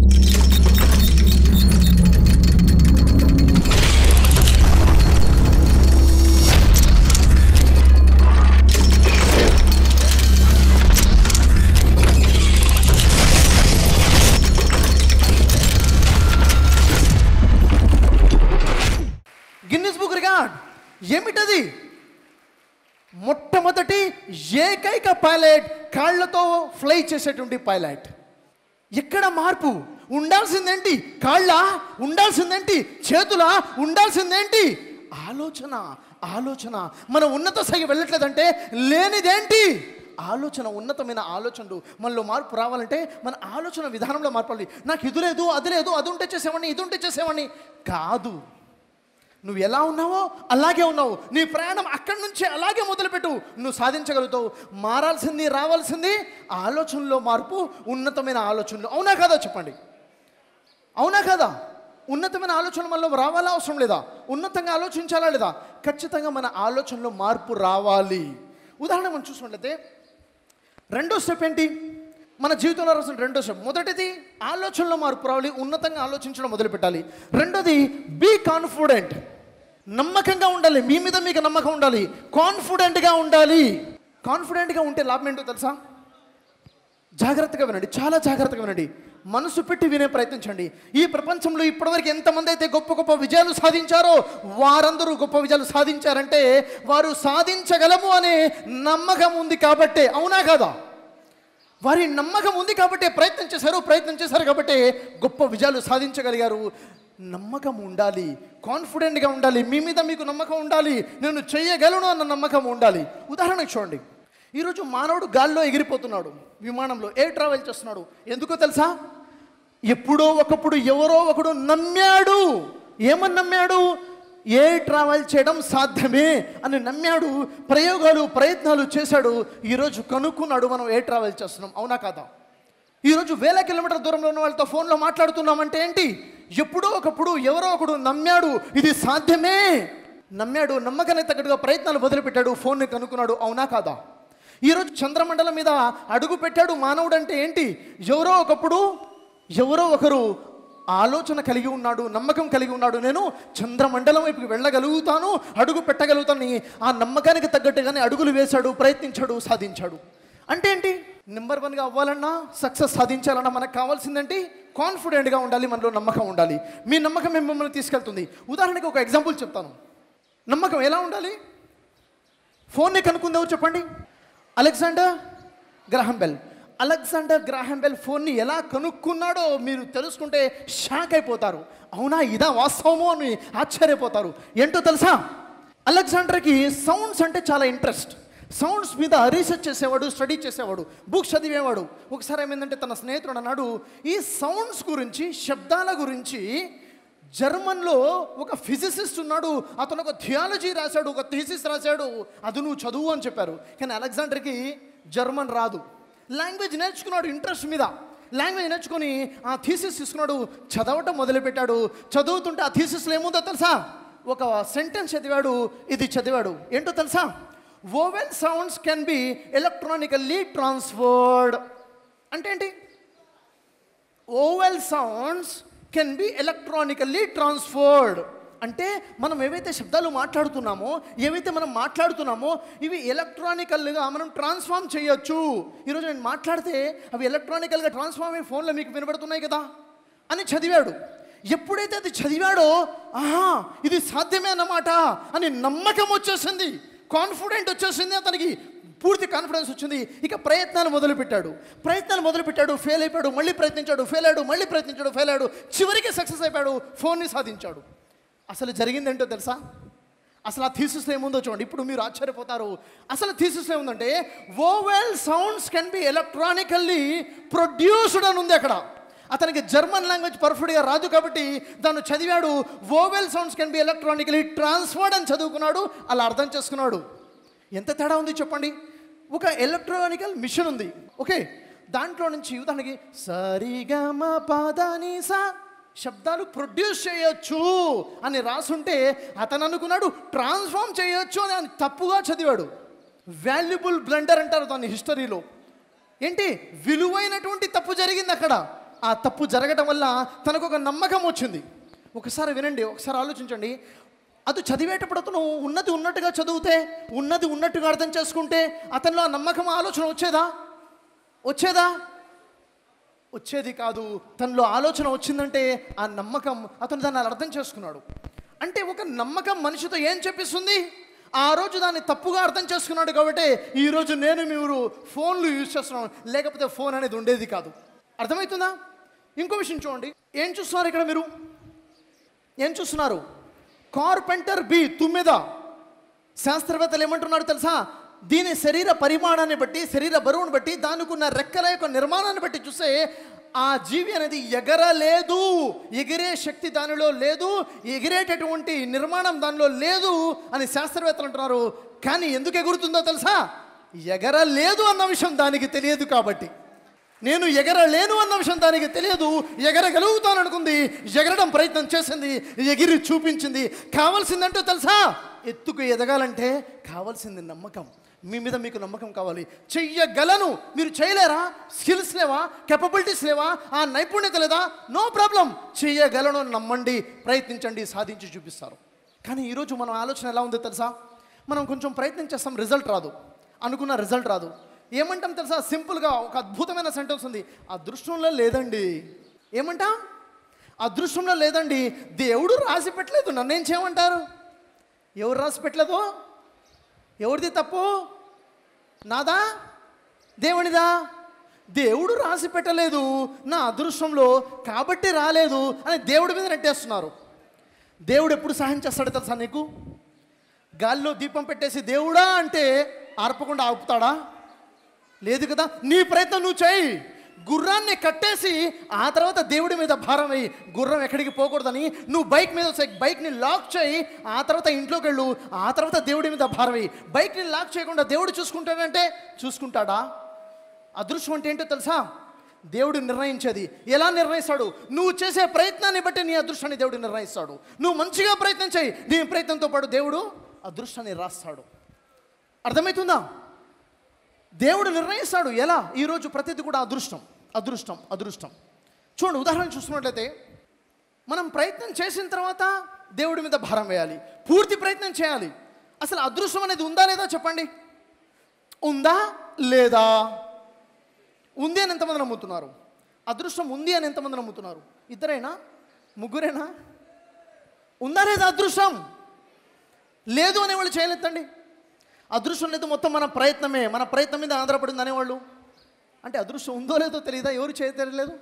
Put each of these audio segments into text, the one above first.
Guinness book record ఏమిటది మొట్టమొదటి ఏకైక పైలట్ కాళ్ళతో ఫ్లై చేసేటువంటి పైలట్ ఎక్కడ మార్పు ఉండాల్సిందేంటి కాళ్ళ ఉండాల్సిందేంటి చేతుల ఉండాల్సిందేంటి ఆలోచన ఆలోచన మన ఉన్నత స్థాయికి వెళ్ళట్లేదంటే లేనిదేంటి ఆలోచన ఉన్నతమైన ఆలోచనలు మనలో మార్పు రావాలంటే మన ఆలోచన విధానంలో మార్పాలి నాకు ఇది లేదు అది లేదు అది ఉంటే చేసేవాడిని ఇది ఉంటే చేసేవాడిని కాదు నువ్వు ఎలా ఉన్నావో అలాగే ఉన్నావు నీ ప్రయాణం అక్కడి నుంచే అలాగే మొదలుపెట్టు నువ్వు సాధించగలుగుతావు మారాల్సింది రావాల్సింది ఆలోచనలో మార్పు ఉన్నతమైన ఆలోచనలు అవునా కదా చెప్పండి అవునా కదా ఉన్నతమైన ఆలోచన మనలో రావాలా అవసరం లేదా ఉన్నతంగా ఆలోచించాలా లేదా ఖచ్చితంగా మన ఆలోచనలో మార్పు రావాలి ఉదాహరణ మనం చూసుకున్నట్లయితే రెండో స్టెప్ ఏంటి మన జీవితంలో రాసిన రెండో స్టెప్ మొదటిది ఆలోచనలో మార్పు రావాలి ఉన్నతంగా ఆలోచించడం మొదలుపెట్టాలి రెండోది బీ కాన్ఫిడెంట్ నమ్మకంగా ఉండాలి మీ మీద మీకు నమ్మకం ఉండాలి కాన్ఫిడెంట్గా ఉండాలి కాన్ఫిడెంట్గా ఉంటే లాభం ఏంటో తెలుసా జాగ్రత్తగా వినండి చాలా జాగ్రత్తగా వినండి మనసు పెట్టి వినే ప్రయత్నించండి ఈ ప్రపంచంలో ఇప్పటివరకు ఎంతమంది అయితే గొప్ప గొప్ప విజయాలు సాధించారో వారందరూ గొప్ప విజయాలు సాధించారంటే వారు సాధించగలము అనే నమ్మకం ఉంది కాబట్టే అవునా కదా వారి నమ్మకం ఉంది కాబట్టి ప్రయత్నం చేశారు ప్రయత్నం చేశారు కాబట్టి గొప్ప విజయాలు సాధించగలిగారు నమ్మకం ఉండాలి కాన్ఫిడెంట్గా ఉండాలి మీ మీద మీకు నమ్మకం ఉండాలి నేను చేయగలను అన్న నమ్మకం ఉండాలి ఉదాహరణకు చూడండి ఈరోజు మానవుడు గాల్లో ఎగిరిపోతున్నాడు విమానంలో ఎయిర్ ట్రావెల్ చేస్తున్నాడు ఎందుకో తెలుసా ఎప్పుడో ఒకప్పుడు ఎవరో ఒకడు నమ్మాడు ఏమని నమ్మాడు ఏ ట్రావెల్ చేయడం సాధ్యమే అని నమ్మాడు ప్రయోగాలు ప్రయత్నాలు చేశాడు ఈరోజు కనుక్కున్నాడు మనం ఏ ట్రావెల్ చేస్తున్నాం అవునా కాదా ఈరోజు వేల కిలోమీటర్ల దూరంలో ఉన్న వాళ్ళతో ఫోన్లో మాట్లాడుతున్నామంటే ఏంటి ఎప్పుడో ఒకప్పుడు ఎవరో ఒకడు నమ్మాడు ఇది సాధ్యమే నమ్మాడు నమ్మకానికి తగ్గట్టుగా ప్రయత్నాలు మొదలుపెట్టాడు ఫోన్ని కనుక్కున్నాడు అవునా కాదా ఈరోజు చంద్రమండలం మీద అడుగు పెట్టాడు మానవుడు అంటే ఏంటి ఎవరో ఒకప్పుడు ఎవరో ఒకరు ఆలోచన కలిగి ఉన్నాడు నమ్మకం కలిగి ఉన్నాడు నేను చంద్రమండలం వైపుకి వెళ్ళగలుగుతాను అడుగు పెట్టగలుగుతాను ఆ నమ్మకానికి తగ్గట్టుగానే అడుగులు వేశాడు ప్రయత్నించాడు సాధించాడు అంటే ఏంటి నెంబర్ వన్గా అవ్వాలన్నా సక్సెస్ సాధించాలన్నా మనకు కావాల్సిందేంటి కాన్ఫిడెంట్గా ఉండాలి మనలో నమ్మకం ఉండాలి మీ నమ్మకం మిమ్మల్ని తీసుకెళ్తుంది ఉదాహరణకి ఒక ఎగ్జాంపుల్ చెప్తాను నమ్మకం ఎలా ఉండాలి ఫోన్ని కనుక్కుందావు చెప్పండి Alexander Graham Bell Alexander Graham Bell ఫోన్ని ఎలా కనుక్కున్నాడో మీరు తెలుసుకుంటే షాక్ అయిపోతారు అవునా ఇదా వాస్తవమో అని ఆశ్చర్యపోతారు ఏంటో తెలుసా అలెగ్జాండర్కి సౌండ్స్ అంటే చాలా ఇంట్రెస్ట్ సౌండ్స్ మీద రీసెర్చ్ చేసేవాడు స్టడీ చేసేవాడు బుక్స్ చదివేవాడు ఒకసారి ఏమైందంటే తన స్నేహితుడు అన్నాడు ఈ సౌండ్స్ గురించి శబ్దాల గురించి జర్మన్లో ఒక ఫిజిసిస్ట్ ఉన్నాడు అతను ఒక థియాలజీ రాశాడు ఒక థీసిస్ రాశాడు అది నువ్వు చదువు అని చెప్పారు కానీ అలెగ్జాండర్కి జర్మన్ రాదు లాంగ్వేజ్ నేర్చుకున్నాడు ఇంట్రెస్ట్ మీద లాంగ్వేజ్ నేర్చుకొని ఆ థీసిస్ తీసుకున్నాడు చదవటం మొదలుపెట్టాడు చదువుతుంటే ఆ థీసిస్లో ఏముందో తెలుసా ఒక సెంటెన్స్ చదివాడు ఇది చదివాడు ఏంటో తెలుసా vowel sounds can be electronically transferred అంటే ఏంటి vowel sounds can be electronically transferred అంటే మనం ఏవైతే శబ్దాలు మాట్లాడుతున్నామో ఏవైతే మనం మాట్లాడుతున్నామో ఇవి ఎలక్ట్రానికల్గా మనం ట్రాన్స్ఫార్మ్ చేయొచ్చు ఈరోజు నేను మాట్లాడితే అవి ఎలక్ట్రానికల్గా ట్రాన్స్ఫార్మ్ అయ్యి ఫోన్లో మీకు వినబడుతున్నాయి కదా అని చదివాడు ఎప్పుడైతే అది చదివాడో ఆహా ఇది సాధ్యమే అన్నమాట అని నమ్మకం వచ్చేసింది కాన్ఫిడెంట్ వచ్చేసింది అతనికి పూర్తి కాన్ఫిడెన్స్ వచ్చింది ఇక ప్రయత్నాలు మొదలుపెట్టాడు ప్రయత్నాలు మొదలుపెట్టాడు ఫెయిల్ అయిపోయాడు మళ్ళీ ప్రయత్నించాడు ఫెయిల్ అయ్యాడు మళ్ళీ ప్రయత్నించాడు ఫెయిల్ అయ్యాడు చివరికి సక్సెస్ అయిపోయాడు ఫోన్ని సాధించాడు అసలు జరిగిందేంటో తెలుసా అసలు ఆ థీసిస్లో ఏముందో చూడండి ఇప్పుడు మీరు ఆశ్చర్యపోతారు అసలు థీసిస్లో ఏముందంటే vowel sounds can be electronically produced అని ఉంది అక్కడ అతనికి జర్మన్ లాంగ్వేజ్ పర్ఫెక్ట్గా రాదు కాబట్టి దాన్ని చదివాడు vowel sounds can be electronically transferred అని చదువుకున్నాడు అలా అర్థం చేసుకున్నాడు ఎంత తేడా ఉంది చెప్పండి ఒక ఎలక్ట్రానికల్ మిషన్ ఉంది ఓకే దాంట్లో నుంచి ఉదాహరణకి సరిగమ పదని సా శబ్దాలు ప్రొడ్యూస్ చేయొచ్చు అని రాసుంటే అతను అనుకున్నాడు ట్రాన్స్ఫార్మ్ చేయొచ్చు అని ఆయన తప్పుగా చదివాడు వాల్యుబుల్ బ్లండర్ అంటారు దాన్ని హిస్టరీలో ఏంటి విలువైనటువంటి తప్పు జరిగింది అక్కడ ఆ తప్పు జరగటం వల్ల తనకు ఒక నమ్మకం వచ్చింది ఒకసారి వినండి ఒకసారి ఆలోచించండి అది చదివేటప్పుడు అతను ఉన్నది ఉన్నట్టుగా చదివితే ఉన్నది ఉన్నట్టుగా అర్థం చేసుకుంటే అతనిలో ఆ నమ్మకం ఆలోచన వచ్చేదా వచ్చేదా వచ్చేది కాదు తనలో ఆలోచన వచ్చిందంటే ఆ నమ్మకం అతను దాన్ని అర్థం చేసుకున్నాడు అంటే ఒక నమ్మకం మనిషితో ఏం చెప్పిస్తుంది ఆ రోజు దాన్ని తప్పుగా అర్థం చేసుకున్నాడు కాబట్టి ఈరోజు నేను మీరు ఫోన్లు యూజ్ చేస్తున్నాం లేకపోతే ఫోన్ అనేది ఉండేది కాదు అర్థమవుతుందా ఇంకో విషయం చూడండి ఏం చూస్తున్నారు ఇక్కడ మీరు ఏం చూస్తున్నారు కార్పెంటర్ బి తుమ్మెద శాస్త్రవేత్తలు ఏమంటున్నారు తెలుసా దీని శరీర పరిమాణాన్ని బట్టి శరీర బరువును బట్టి దానికి ఉన్న రెక్కల యొక్క నిర్మాణాన్ని బట్టి చూస్తే ఆ జీవి అనేది ఎగరలేదు ఎగిరే శక్తి దానిలో లేదు ఎగిరేటటువంటి నిర్మాణం దానిలో లేదు అని శాస్త్రవేత్తలు అంటున్నారు కానీ ఎందుకు ఎగురుతుందో తెలుసా ఎగరలేదు అన్న విషయం దానికి తెలియదు కాబట్టి నేను ఎగరలేను అన్న విషయం దానికి తెలియదు ఎగరగలుగుతాను అనుకుంది ఎగరడం ప్రయత్నం చేసింది ఎగిరి చూపించింది కావాల్సిందంటూ తెలుసా ఎత్తుకు ఎదగాలంటే కావాల్సింది నమ్మకం మీ మీద మీకు నమ్మకం కావాలి చెయ్యగలను మీరు చేయలేరా స్కిల్స్ లేవా కెపబిలిటీస్ లేవా ఆ నైపుణ్యత లేదా నో ప్రాబ్లం చెయ్యగలను అని నమ్మండి ప్రయత్నించండి సాధించి చూపిస్తారు కానీ ఈరోజు మన ఆలోచన ఎలా ఉందో తెలుసా మనం కొంచెం ప్రయత్నం చేస్తాం రిజల్ట్ రాదు అనుకున్న రిజల్ట్ రాదు ఏమంటాం తెలుసా సింపుల్గా ఒక అద్భుతమైన సెంటెన్స్ ఉంది అదృష్టంలో లేదండి ఏమంటా అదృష్టంలో లేదండి దేవుడు రాసి పెట్టలేదు నన్నేం చేయమంటారు ఎవరు రాసి పెట్టలేదు ఎవరిది తప్పు నాదా దేవునిదా దేవుడు రాసి పెట్టలేదు నా అదృష్టంలో కాబట్టి రాలేదు అని దేవుడి మీద నెట్టేస్తున్నారు దేవుడు ఎప్పుడు సహాయం చేస్తాడో తెలుసా నీకు గాలిలో దీపం పెట్టేసి దేవుడా అంటే ఆర్పకుండా ఆపుతాడా లేదు కదా నీ ప్రయత్నం నువ్వు చేయి గుర్రాన్ని కట్టేసి ఆ తర్వాత దేవుడి మీద భారం వేయి గుర్రం ఎక్కడికి పోకూడదని నువ్వు బైక్ మీద వస్తే బైక్ని లాక్ చేయి ఆ తర్వాత ఇంట్లోకి వెళ్ళు ఆ తర్వాత దేవుడి మీద భారం వేయి బైక్ని లాక్ చేయకుండా దేవుడు చూసుకుంటాడంటే చూసుకుంటాడా అదృష్టం అంటే ఏంటో తెలుసా దేవుడు నిర్ణయించేది ఎలా నిర్ణయిస్తాడు నువ్వు చేసే ప్రయత్నాన్ని బట్టి నీ అదృష్టాన్ని దేవుడు నిర్ణయిస్తాడు నువ్వు మంచిగా ప్రయత్నం చేయి నీ ప్రయత్నంతో పాటు దేవుడు అదృష్టాన్ని రాస్తాడు అర్థమవుతుందా దేవుడు నిర్ణయిస్తాడు ఎలా ఈరోజు ప్రతిదీ కూడా అదృష్టం అదృష్టం అదృష్టం చూడండి ఉదాహరణ చూసుకున్నట్లయితే మనం ప్రయత్నం చేసిన తర్వాత దేవుడి మీద భారం వేయాలి పూర్తి ప్రయత్నం చేయాలి అసలు అదృష్టం అనేది ఉందా లేదా చెప్పండి ఉందా లేదా ఉంది అని ఎంతమంది నమ్ముతున్నారు అదృష్టం ఉంది అని ఎంతమంది నమ్ముతున్నారు ఇద్దరేనా ముగ్గురేనా ఉందా లేదా అదృష్టం లేదు అనేవాళ్ళు చేయలేదండి అదృష్టం లేదు మొత్తం మన ప్రయత్నమే మన ప్రయత్నం మీద ఆధారపడింది అనేవాళ్ళు అంటే అదృష్టం ఉందో లేదో తెలియదా ఎవరు చేయలేదు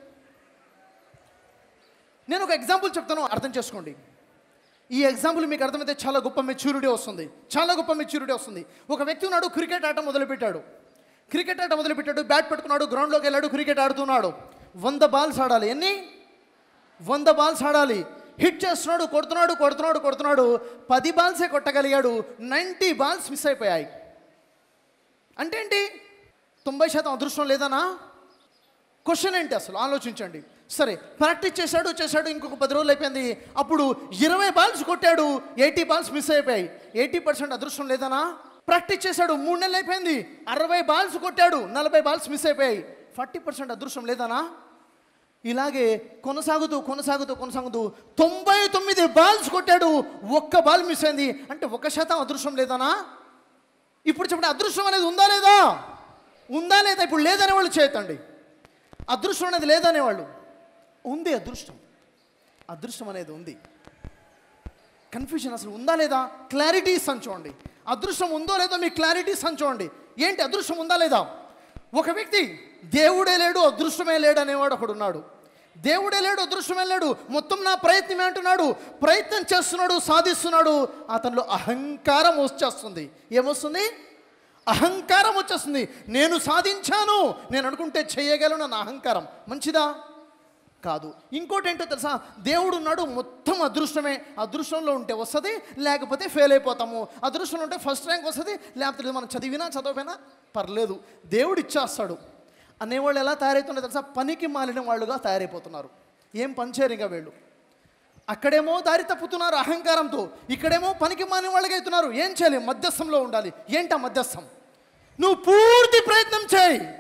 నేను ఒక ఎగ్జాంపుల్ చెప్తాను అర్థం చేసుకోండి ఈ ఎగ్జాంపుల్ మీకు అర్థమైతే చాలా గొప్ప మెచ్యూరిటీ వస్తుంది చాలా గొప్ప మెచ్యూరిటీ వస్తుంది ఒక వ్యక్తి ఉన్నాడు క్రికెట్ ఆట మొదలుపెట్టాడు క్రికెట్ ఆట మొదలుపెట్టాడు బ్యాట్ పట్టుకున్నాడు గ్రౌండ్లోకి వెళ్ళాడు క్రికెట్ ఆడుతున్నాడు వంద బాల్స్ ఆడాలి ఎన్ని వంద బాల్స్ ఆడాలి హిట్ చేస్తున్నాడు కొడుతున్నాడు కొడుతున్నాడు కొడుతున్నాడు పది బాల్సే కొట్టగలిగాడు నైంటీ బాల్స్ మిస్ అయిపోయాయి అంటే ఏంటి తొంభై శాతం అదృష్టం లేదనా క్వశ్చన్ ఏంటి అసలు ఆలోచించండి సరే ప్రాక్టీస్ చేశాడు చేశాడు ఇంకొక పది రోజులు అయిపోయింది అప్పుడు ఇరవై బాల్స్ కొట్టాడు ఎయిటీ బాల్స్ మిస్ అయిపోయాయి ఎయిటీ పర్సెంట్ అదృష్టం లేదనా ప్రాక్టీస్ చేశాడు మూడు నెలలు అయిపోయింది అరవై బాల్స్ కొట్టాడు నలభై బాల్స్ మిస్ అయిపోయాయి ఫార్టీ పర్సెంట్ అదృష్టం లేదనా ఇలాగే కొనసాగుతూ కొనసాగుతూ కొనసాగుతూ తొంభై తొమ్మిది బాల్స్ కొట్టాడు ఒక్క బాల్ మిస్ అయింది అంటే ఒక శాతం అదృష్టం లేదనా ఇప్పుడు చెప్పండి అదృష్టం అనేది ఉందా లేదా ఉందా లేదా ఇప్పుడు లేదనే వాళ్ళు చేయతండి అదృష్టం అనేది లేదనేవాళ్ళు ఉంది అదృష్టం అదృష్టం అనేది ఉంది కన్ఫ్యూజన్ అసలు ఉందా లేదా క్లారిటీస్ అని చూడండి అదృష్టం ఉందో లేదో మీ క్లారిటీస్ అని చూడండి ఏంటి అదృష్టం ఉందా లేదా ఒక వ్యక్తి దేవుడే లేడు అదృష్టమే లేడు అనేవాడు ఒకడు ఉన్నాడు దేవుడే లేడు అదృష్టమే లేడు మొత్తం నా ప్రయత్నమే అంటున్నాడు ప్రయత్నం చేస్తున్నాడు సాధిస్తున్నాడు అతనిలో అహంకారం వచ్చేస్తుంది ఏమొస్తుంది అహంకారం వచ్చేస్తుంది నేను సాధించాను నేను అనుకుంటే చేయగలను నా అహంకారం మంచిదా కాదు ఇంకోటి ఏంటో తెలుసా దేవుడు ఉన్నాడు మొత్తం అదృష్టమే అదృష్టంలో ఉంటే వస్తుంది లేకపోతే ఫెయిల్ అయిపోతాము అదృష్టంలో ఉంటే ఫస్ట్ ర్యాంక్ వస్తుంది లేకపోతే లేదు మనం చదివినా చదవకపోయినా పర్లేదు దేవుడు ఇచ్చేస్తాడు అనేవాళ్ళు ఎలా తయారవుతుందో తెలుసా పనికి మాలిన వాళ్ళుగా తయారైపోతున్నారు ఏం పనిచేయరు ఇంకా వీళ్ళు అక్కడేమో దారి తప్పుతున్నారు అహంకారంతో ఇక్కడేమో పనికి మాలిన వాళ్ళగా అవుతున్నారు ఏం చేయాలి మధ్యస్థంలో ఉండాలి ఏంటా మధ్యస్థం నువ్వు పూర్తి ప్రయత్నం చేయి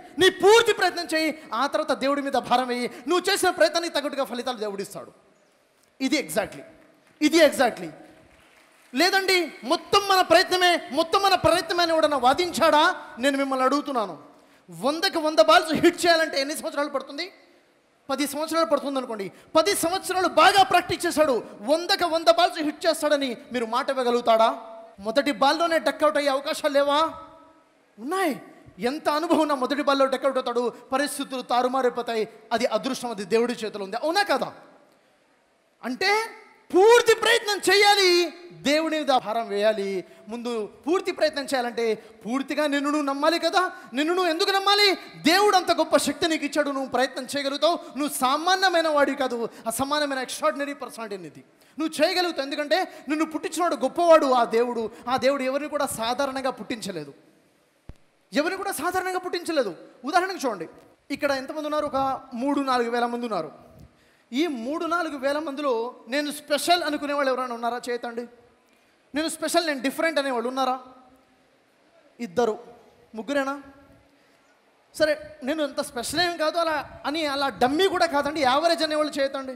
నీ పూర్తి ప్రయత్నం చేయి ఆ తర్వాత దేవుడి మీద భారం వేయి నువ్వు చేసిన ప్రయత్నానికి తగ్గట్టుగా ఫలితాలు దేవుడిస్తాడు ఇది ఎగ్జాక్ట్లీ ఇది ఎగ్జాక్ట్లీ లేదండి మొత్తం మన ప్రయత్నమే మొత్తం మన ప్రయత్నమే అని ఎవడన్నా వాదించాడా నేను మిమ్మల్ని అడుగుతున్నాను వందకి వంద బాల్స్ హిట్ చేయాలంటే ఎన్ని సంవత్సరాలు పడుతుంది పది సంవత్సరాలు పడుతుంది అనుకోండి పది సంవత్సరాలు బాగా ప్రాక్టీస్ చేశాడు వందకి వంద బాల్స్ హిట్ చేస్తాడని మీరు మాట ఇవ్వగలుగుతాడా మొదటి బాల్లోనే డక్అవుట్ అయ్యే అవకాశాలు లేవా ఉన్నాయి ఎంత అనుభవం ఉన్న మొదటి బాల్లో డక్అవుట్ అవుతాడు పరిస్థితులు తారుమారైపోతాయి అది అదృష్టం అది దేవుడి చేతిలో ఉంది అవునా కదా అంటే పూర్తి ప్రయత్నం చేయాలి దేవుని మీద భారం వేయాలి ముందు పూర్తి ప్రయత్నం చేయాలంటే పూర్తిగా నిన్ను నువ్వు నమ్మాలి కదా నిన్ను నువ్వు ఎందుకు నమ్మాలి దేవుడు అంత గొప్ప శక్తి నీకు ఇచ్చాడు నువ్వు ప్రయత్నం చేయగలుగుతావు నువ్వు సామాన్యమైన వాడివి కాదు అసమానమైన ఎక్స్ట్రాడినరీ పర్సనాలిటీ నీది నువ్వు చేయగలుగుతావు ఎందుకంటే నిన్ను పుట్టించినవాడు గొప్పవాడు ఆ దేవుడు ఆ దేవుడు ఎవరిని కూడా సాధారణంగా పుట్టించలేదు ఎవరిని కూడా సాధారణంగా పుట్టించలేదు ఉదాహరణకు చూడండి ఇక్కడ ఎంతమంది ఉన్నారు ఒక మూడు నాలుగు వేల మంది ఉన్నారు ఈ మూడు నాలుగు వేల మందిలో నేను స్పెషల్ అనుకునే వాళ్ళు ఎవరైనా ఉన్నారా చేతండి నేను స్పెషల్ నేను డిఫరెంట్ అనేవాళ్ళు ఉన్నారా ఇద్దరు ముగ్గురేనా సరే నేను అంత స్పెషల్ ఏం కాదు అలా అని అలా డమ్మీ కూడా కాదండి యావరేజ్ అనేవాళ్ళు చేయతండి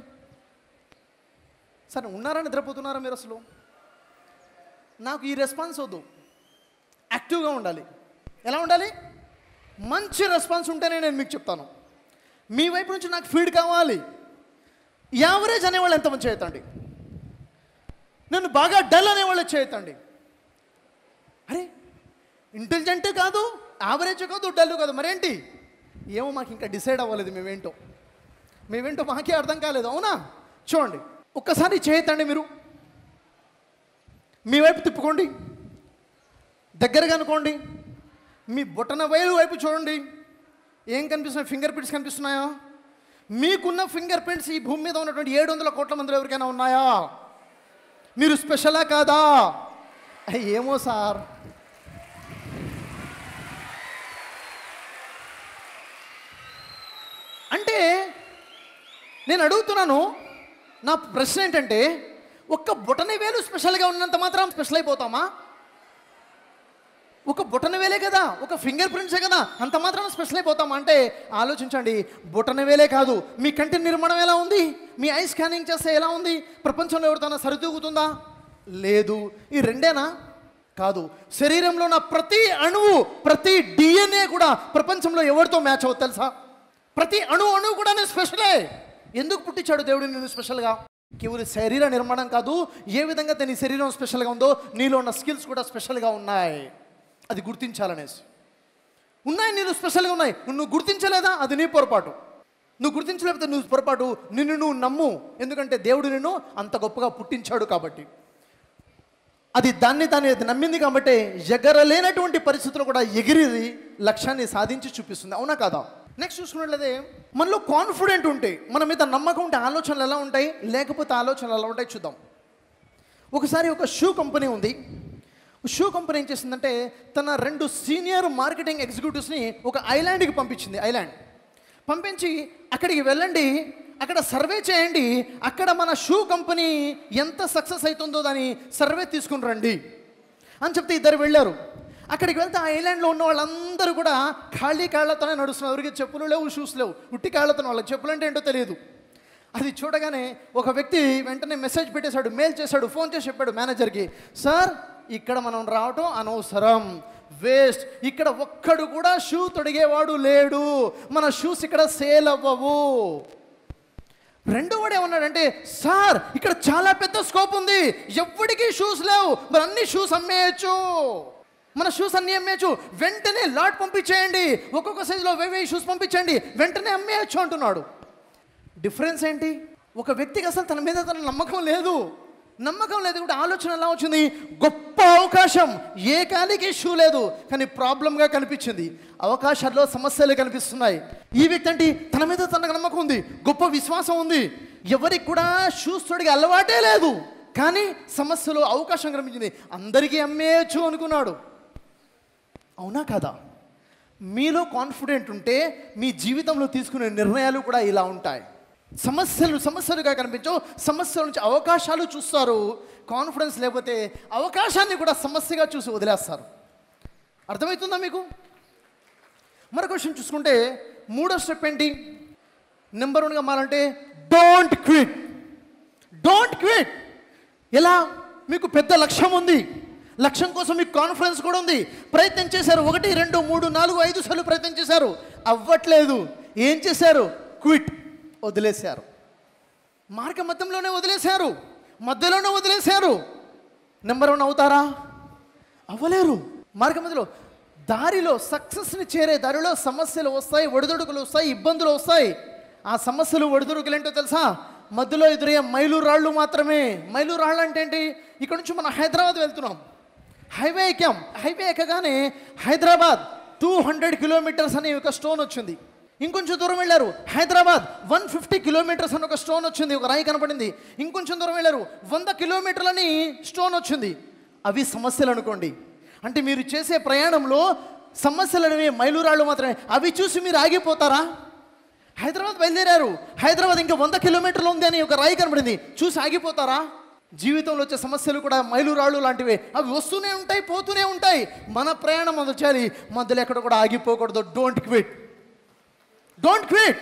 సరే ఉన్నారా నిద్రపోతున్నారా మీరు అసలు నాకు ఈ రెస్పాన్స్ వద్దు యాక్టివ్గా ఉండాలి ఎలా ఉండాలి మంచి రెస్పాన్స్ ఉంటేనే నేను మీకు చెప్తాను మీ వైపు నుంచి నాకు ఫీడ్ కావాలి యావరేజ్ అనేవాళ్ళు ఎంతమంది చేయతండి నన్ను బాగా డల్ అనేవాళ్ళు చేయతండి అరే ఇంటెలిజెంట్ కాదు యావరేజ్ కాదు డల్ కాదు మరేంటి ఏమో మాకు ఇంకా డిసైడ్ అవ్వలేదు మేమేంటో మేమేంటో మాకే అర్థం కాలేదు అవునా చూడండి ఒక్కసారి చేయతండి మీరు మీ వైపు తిప్పుకోండి దగ్గరగా అనుకోండి మీ బొటన వేలు వైపు చూడండి ఏం కనిపిస్తున్నాయి ఫింగర్ ప్రింట్స్ కనిపిస్తున్నాయా మీకున్న ఫింగర్ ప్రింట్స్ ఈ భూమి మీద ఉన్నటువంటి ఏడు వందల కోట్ల మందిలో ఎవరికైనా ఉన్నాయా మీరు స్పెషలా కాదా అయ్, ఏమో సార్ అంటే నేను అడుగుతున్నాను నా ప్రశ్న ఏంటంటే ఒక్క బొటన వేలు స్పెషల్గా ఉన్నంత మాత్రం స్పెషల్ అయిపోతామా ఒక బొటన వేలే కదా ఒక ఫింగర్ ప్రింట్సే కదా అంత మాత్రం స్పెషల్ అయిపోతామా అంటే ఆలోచించండి బొటన వేలే కాదు మీ కంటి నిర్మాణం ఎలా ఉంది మీ ఐ స్కానింగ్ చేస్తే ఎలా ఉంది ప్రపంచంలో ఎవరితోనా సరితూగుతుందా లేదు ఈ రెండేనా కాదు శరీరంలో ఉన్న ప్రతి అణువు ప్రతి డిఎన్ఏ కూడా ప్రపంచంలో ఎవరితో మ్యాచ్ అవుతుంది తెలుసా ప్రతి అణు అణువు కూడా నేను స్పెషలే ఎందుకు పుట్టించాడు దేవుడు నేను స్పెషల్గా కేవలం శరీర నిర్మాణం కాదు ఏ విధంగా నీ శరీరం స్పెషల్గా ఉందో నీలో ఉన్న స్కిల్స్ కూడా స్పెషల్గా ఉన్నాయి అది గుర్తించాలనేసి ఉన్నాయి నీళ్ళు స్పెషల్గా ఉన్నాయి నువ్వు గుర్తించలేదా అది నీ పొరపాటు నువ్వు గుర్తించలేకపోతే నువ్వు పొరపాటు నిన్ను నువ్వు నమ్ము ఎందుకంటే దేవుడు నిన్ను అంత గొప్పగా పుట్టించాడు కాబట్టి అది దాన్ని దాన్ని అది నమ్మింది కాబట్టి ఎగరలేనటువంటి పరిస్థితులు కూడా ఎగిరి లక్ష్యాన్ని సాధించి చూపిస్తుంది అవునా కాదా నెక్స్ట్ చూసుకున్నట్లయితే మనలో కాన్ఫిడెంట్ ఉంటే మన మీద నమ్మకం ఉంటే ఆలోచనలు ఎలా ఉంటాయి లేకపోతే ఆలోచనలు ఎలా ఉంటాయి చూద్దాం ఒకసారి ఒక షూ కంపెనీ ఉంది షూ కంపెనీ ఏం చేసిందంటే తన రెండు సీనియర్ మార్కెటింగ్ ఎగ్జిక్యూటివ్స్ని ఒక ఐలాండ్కి పంపించింది ఐలాండ్ పంపించి అక్కడికి వెళ్ళండి అక్కడ సర్వే చేయండి అక్కడ మన షూ కంపెనీ ఎంత సక్సెస్ అవుతుందో దాని సర్వే తీసుకుని రండి అని చెప్తే ఇద్దరు వెళ్ళారు అక్కడికి వెళ్తే ఆ ఐలాండ్లో ఉన్న వాళ్ళందరూ కూడా ఖాళీ కాళ్ళతోనే నడుస్తున్నారు ఎవరికి చెప్పులు లేవు షూస్ లేవు ఉట్టి కాళ్ళతో వాళ్ళకి చెప్పులు అంటే ఏంటో తెలియదు అది చూడగానే ఒక వ్యక్తి వెంటనే మెసేజ్ పెట్టేశాడు మెయిల్ చేశాడు ఫోన్ చేసి చెప్పాడు మేనేజర్కి సార్ ఇక్కడ మనం రావటం అనవసరం వేస్ట్ ఇక్కడ ఒక్కడు కూడా షూ తొడిగేవాడు లేడు మన షూస్ ఇక్కడ సేల్ అవ్వవు రెండో వాడు ఏమన్నాడంటే సార్ ఇక్కడ చాలా పెద్ద స్కోప్ ఉంది ఎవ్వడికి షూస్ లేవు మరి అన్ని షూస్ అమ్మేయచ్చు మన షూస్ అన్ని అమ్మేయచ్చు వెంటనే లాట్ పంపించేయండి ఒక్కొక్క సైజులో వెయ్యి వెయ్యి షూస్ పంపించండి వెంటనే అమ్మేయచ్చు అంటున్నాడు డిఫరెన్స్ ఏంటి ఒక వ్యక్తికి అసలు తన మీద తన నమ్మకం లేదు నమ్మకం లేదు కూడా ఆలోచన ఎలా వచ్చింది గొప్ప అవకాశం ఏ కాలికి షూ లేదు కానీ ప్రాబ్లంగా కనిపించింది అవకాశాల్లో సమస్యలు కనిపిస్తున్నాయి ఈ వ్యక్తి అంటే తన మీద తనకు నమ్మకం ఉంది గొప్ప విశ్వాసం ఉంది ఎవరికి కూడా షూస్ తొడిగి అలవాటే లేదు కానీ సమస్యలో అవకాశం కనిపించింది అందరికీ అమ్మేయచ్చు అనుకున్నాడు అవునా కదా మీలో కాన్ఫిడెంట్ ఉంటే మీ జీవితంలో తీసుకునే నిర్ణయాలు కూడా ఇలా ఉంటాయి సమస్యలు సమస్యలుగా కనిపించవు సమస్యల నుంచి అవకాశాలు చూస్తారు కాన్ఫిడెన్స్ లేకపోతే అవకాశాన్ని కూడా సమస్యగా చూసి వదిలేస్తారు అర్థమవుతుందా మీకు మరొక విషయం చూసుకుంటే మూడో స్టెప్ ఏంటి నెంబర్ వన్గా మారంటే డోంట్ క్విట్ డోంట్ క్విట్ ఎలా మీకు పెద్ద లక్ష్యం ఉంది లక్ష్యం కోసం మీకు కాన్ఫిడెన్స్ కూడా ఉంది ప్రయత్నం చేశారు ఒకటి రెండు మూడు నాలుగు ఐదు సార్లు ప్రయత్నం చేశారు అవ్వట్లేదు ఏం చేశారు క్విట్ వదిలేశారు మార్గ మధ్యంలోనే వదిలేశారు మధ్యలోనే వదిలేశారు నెంబర్ వన్ అవుతారా అవ్వలేరు మార్గ మధ్యలో దారిలో సక్సెస్ని చేరే దారిలో సమస్యలు వస్తాయి ఒడిదుడుకులు వస్తాయి ఇబ్బందులు వస్తాయి ఆ సమస్యలు ఒడిదుడుకులు ఏంటో తెలుసా మధ్యలో ఎదురయ్యే మైలు రాళ్ళు మాత్రమే మైలు రాళ్ళు అంటే ఏంటి ఇక్కడ నుంచి మనం హైదరాబాద్ వెళ్తున్నాం హైవే ఎక్కాం హైవే ఎక్కగానే హైదరాబాద్ టూ హండ్రెడ్ కిలోమీటర్స్ అనే ఒక స్టోన్ వచ్చింది ఇంకొంచెం దూరం వెళ్ళారు హైదరాబాద్ వన్ ఫిఫ్టీ కిలోమీటర్స్ అని ఒక స్టోన్ వచ్చింది ఒక రాయి కనపడింది ఇంకొంచెం దూరం వెళ్ళారు వంద కిలోమీటర్లని స్టోన్ వచ్చింది అవి సమస్యలు అనుకోండి అంటే మీరు చేసే ప్రయాణంలో సమస్యలు అనేవి మైలురాళ్ళు మాత్రమే అవి చూసి మీరు ఆగిపోతారా హైదరాబాద్ బయలుదేరారు హైదరాబాద్ ఇంకా వంద కిలోమీటర్లు ఉంది అని ఒక రాయి కనబడింది చూసి ఆగిపోతారా జీవితంలో వచ్చే సమస్యలు కూడా మైలురాళ్ళు లాంటివే అవి వస్తూనే ఉంటాయి పోతూనే ఉంటాయి మన ప్రయాణం మొదలు చేయాలి మధ్యలో ఎక్కడ కూడా ఆగిపోకూడదు డోంట్ క్విట్ డోంట్ క్విట్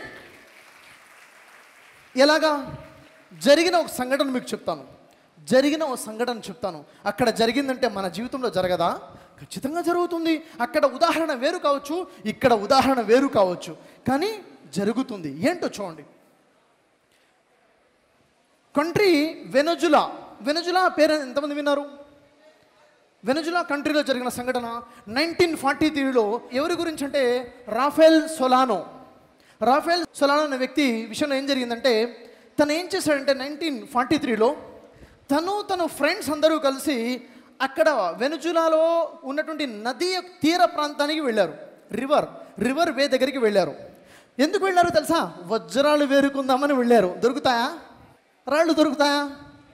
ఎలాగా జరిగిన ఒక సంఘటన మీకు చెప్తాను జరిగిన ఒక సంఘటన చెప్తాను అక్కడ జరిగిందంటే మన జీవితంలో జరగదా ఖచ్చితంగా జరుగుతుంది అక్కడ ఉదాహరణ వేరు కావచ్చు ఇక్కడ ఉదాహరణ వేరు కావచ్చు కానీ జరుగుతుంది ఏంటో చూడండి కంట్రీ వెనజులా వెనజులా పేరు ఎంతమంది విన్నారు వెనజులా కంట్రీలో జరిగిన సంఘటన నైన్టీన్ ఫార్టీ త్రీలో ఎవరి గురించి అంటే రాఫెల్ సొలానో రాఫెల్ సొలానో అనే వ్యక్తి విషయంలో ఏం జరిగిందంటే తను ఏం చేశాడంటే నైన్టీన్ ఫార్టీ త్రీలో తను తన ఫ్రెండ్స్ అందరూ కలిసి అక్కడ వెనుజులాలో ఉన్నటువంటి నది యొక్క తీర ప్రాంతానికి వెళ్ళారు రివర్ రివర్ వే దగ్గరికి వెళ్ళారు ఎందుకు వెళ్ళారో తెలుసా వజ్రాలు వేరుకుందామని వెళ్ళారు దొరుకుతాయా రాళ్ళు దొరుకుతాయా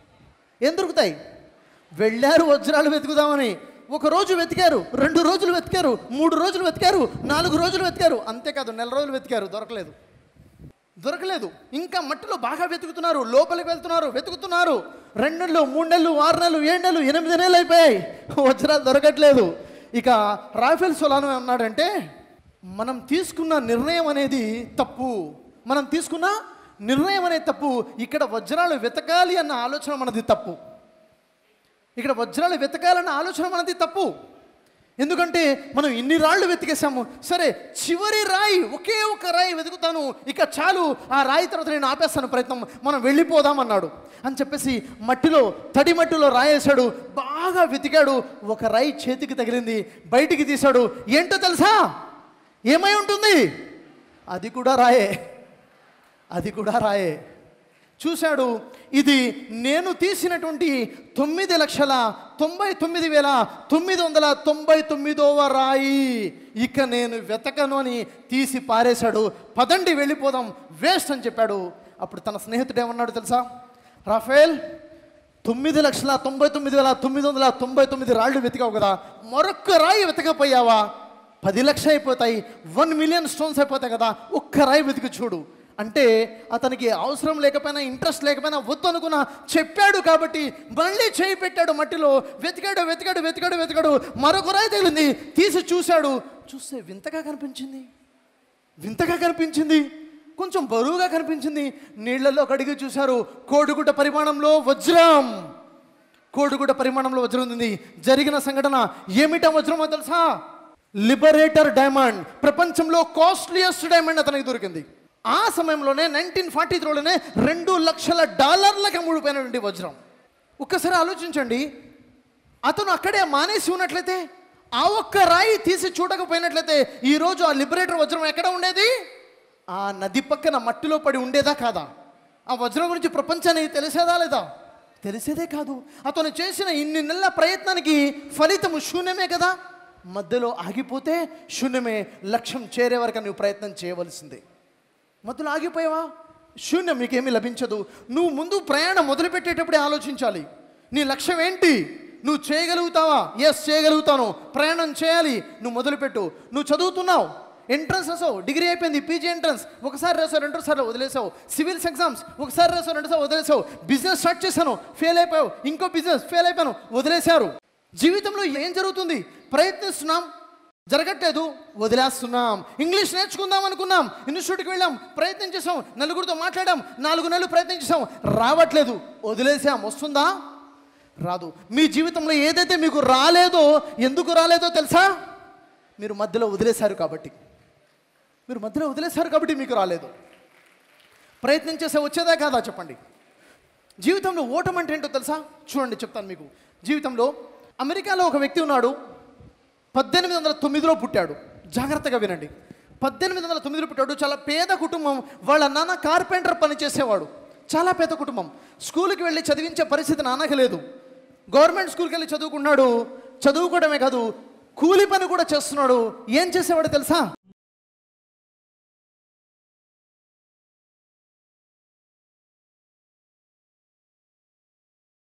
ఏం దొరుకుతాయి వెళ్ళారు వజ్రాలు వెతుకుదామని ఒక రోజు వెతికారు రెండు రోజులు వెతికారు మూడు రోజులు వెతికారు నాలుగు రోజులు వెతికారు అంతేకాదు నెల రోజులు వెతికారు దొరకలేదు దొరకలేదు ఇంకా మట్టిలో బాగా వెతుకుతున్నారు లోపలికి వెళ్తున్నారు వెతుకుతున్నారు రెండు నెలలు మూడు నెలలు ఆరు నెలలు ఏడు నెలలు ఎనిమిది నెలలు అయిపోయాయి వజ్రాలు దొరకట్లేదు ఇక రాఫెల్ సొలాను ఏమన్నాడంటే మనం తీసుకున్న నిర్ణయం అనేది తప్పు మనం తీసుకున్న నిర్ణయం అనేది తప్పు ఇక్కడ వజ్రాలు వెతకాలి అన్న ఆలోచన మనది తప్పు ఇక్కడ వజ్రాలు వెతకాలన్న ఆలోచన మనది తప్పు ఎందుకంటే మనం ఇన్ని రాళ్ళు వెతికేసాము సరే చివరి రాయి ఒకే ఒక రాయి వెతుకుతాను ఇక చాలు ఆ రాయి తర్వాత నేను ఆపేస్తాను ప్రయత్నం మనం వెళ్ళిపోదాం అన్నాడు అని చెప్పేసి మట్టిలో తడి మట్టిలో రాయేశాడు బాగా వెతికాడు ఒక రాయి చేతికి తగిలింది బయటికి తీశాడు ఏంటో తెలుసా ఏమై ఉంటుంది అది కూడా రాయే అది కూడా రాయే చూశాడు ఇది నేను తీసినటువంటి తొమ్మిది లక్షల తొంభై తొమ్మిది వేల తొమ్మిది వందల తొంభై తొమ్మిదవ రాయి ఇక నేను వెతకను అని తీసి పారేశాడు పదండి వెళ్ళిపోదాం వేస్ట్ అని చెప్పాడు అప్పుడు తన స్నేహితుడు ఏమన్నాడు తెలుసా రాఫేల్ తొమ్మిది లక్షల తొంభై తొమ్మిది వేల తొమ్మిది వందల తొంభై తొమ్మిది రాళ్ళు వెతికావు కదా మరొక్క రాయి వెతకపోయావా పది లక్షలు అయిపోతాయి వన్ మిలియన్ స్టోన్స్ అయిపోతాయి కదా ఒక్క రాయి వెతికి చూడు అంటే అతనికి అవసరం లేకపోయినా ఇంట్రెస్ట్ లేకపోయినా వద్దు అనుకున్నా చెప్పాడు కాబట్టి మళ్ళీ చేయి పెట్టాడు మట్టిలో వెతికాడు వెతికాడు వెతికాడు వెతికాడు మరొక రాయి తగిలింది తీసి చూశాడు చూస్తే వింతగా కనిపించింది వింతగా కనిపించింది కొంచెం బరువుగా కనిపించింది నీళ్లలో కడిగి చూశారు కోడిగుడ్డ పరిమాణంలో వజ్రం కోడిగుడ్డ పరిమాణంలో వజ్రం ఉంది జరిగిన సంఘటన ఏమిటా వజ్రమో తెలుసా లిబరేటర్ డైమండ్ ప్రపంచంలో కాస్ట్లియస్ట్ డైమండ్ అతనికి దొరికింది ఆ సమయంలోనే నైన్టీన్ ఫార్టీ త్రీలోనే రెండు లక్షల డాలర్లకు అమ్ముడిపోయినటువంటి వజ్రం ఒక్కసారి ఆలోచించండి అతను అక్కడే మానేసి ఉన్నట్లయితే ఆ ఒక్క రాయి తీసి చూడకపోయినట్లయితే ఈరోజు ఆ లిబరేటర్ వజ్రం ఎక్కడ ఉండేది ఆ నది పక్కన మట్టిలో పడి ఉండేదా కాదా ఆ వజ్రం గురించి ప్రపంచానికి తెలిసేదా లేదా తెలిసేదే కాదు అతను చేసిన ఇన్ని నెలల ప్రయత్నానికి ఫలితము శూన్యమే కదా మధ్యలో ఆగిపోతే శూన్యమే లక్ష్యం చేరే వరకు నువ్వు ప్రయత్నం చేయవలసిందే మధ్యలో ఆగిపోయావా శూన్యం మీకేమీ లభించదు నువ్వు ముందు ప్రయాణం మొదలుపెట్టేటప్పుడే ఆలోచించాలి నీ లక్ష్యం ఏంటి నువ్వు చేయగలుగుతావా ఎస్ చేయగలుగుతాను ప్రయాణం చేయాలి నువ్వు మొదలుపెట్టు నువ్వు చదువుతున్నావు ఎంట్రన్స్ రాసావు డిగ్రీ అయిపోయింది పీజీ ఎంట్రన్స్ ఒకసారి రాసావు రెండు సార్లు వదిలేసావు సివిల్స్ ఎగ్జామ్స్ ఒకసారి రాసావు రెండు సార్లు వదిలేసావు బిజినెస్ స్టార్ట్ చేశాను ఫెయిల్ అయిపోయావు ఇంకో బిజినెస్ ఫెయిల్ అయిపోయాను వదిలేశారు జీవితంలో ఏం జరుగుతుంది ప్రయత్నిస్తున్నాం జరగట్లేదు వదిలేస్తున్నాం ఇంగ్లీష్ నేర్చుకుందాం అనుకున్నాం ఇన్స్టిట్యూట్కి వెళ్ళాం ప్రయత్నం చేసాం నలుగురితో మాట్లాడాం నాలుగు నెలలు ప్రయత్నం చేసాం రావట్లేదు వదిలేసాం వస్తుందా రాదు మీ జీవితంలో ఏదైతే మీకు రాలేదో ఎందుకు రాలేదో తెలుసా మీరు మధ్యలో వదిలేశారు కాబట్టి మీరు మధ్యలో వదిలేశారు కాబట్టి మీకు రాలేదు ప్రయత్నం చేస్తే వచ్చేదా కాదా చెప్పండి జీవితంలో ఓటం అంటే ఏంటో తెలుసా చూడండి చెప్తాను మీకు జీవితంలో అమెరికాలో ఒక వ్యక్తి ఉన్నాడు పద్దెనిమిది వందల తొమ్మిదిలో పుట్టాడు జాగ్రత్తగా వినండి పద్దెనిమిది వందల తొమ్మిదిలో పుట్టాడు చాలా పేద కుటుంబం వాళ్ళ నాన్న కార్పెంటర్ పని చేసేవాడు చాలా పేద కుటుంబం స్కూల్కి వెళ్ళి చదివించే పరిస్థితి నాన్నకి లేదు గవర్నమెంట్ స్కూల్కి వెళ్ళి చదువుకున్నాడు చదువుకోవడమే కాదు కూలి పని కూడా చేస్తున్నాడు ఏం చేసేవాడు తెలుసా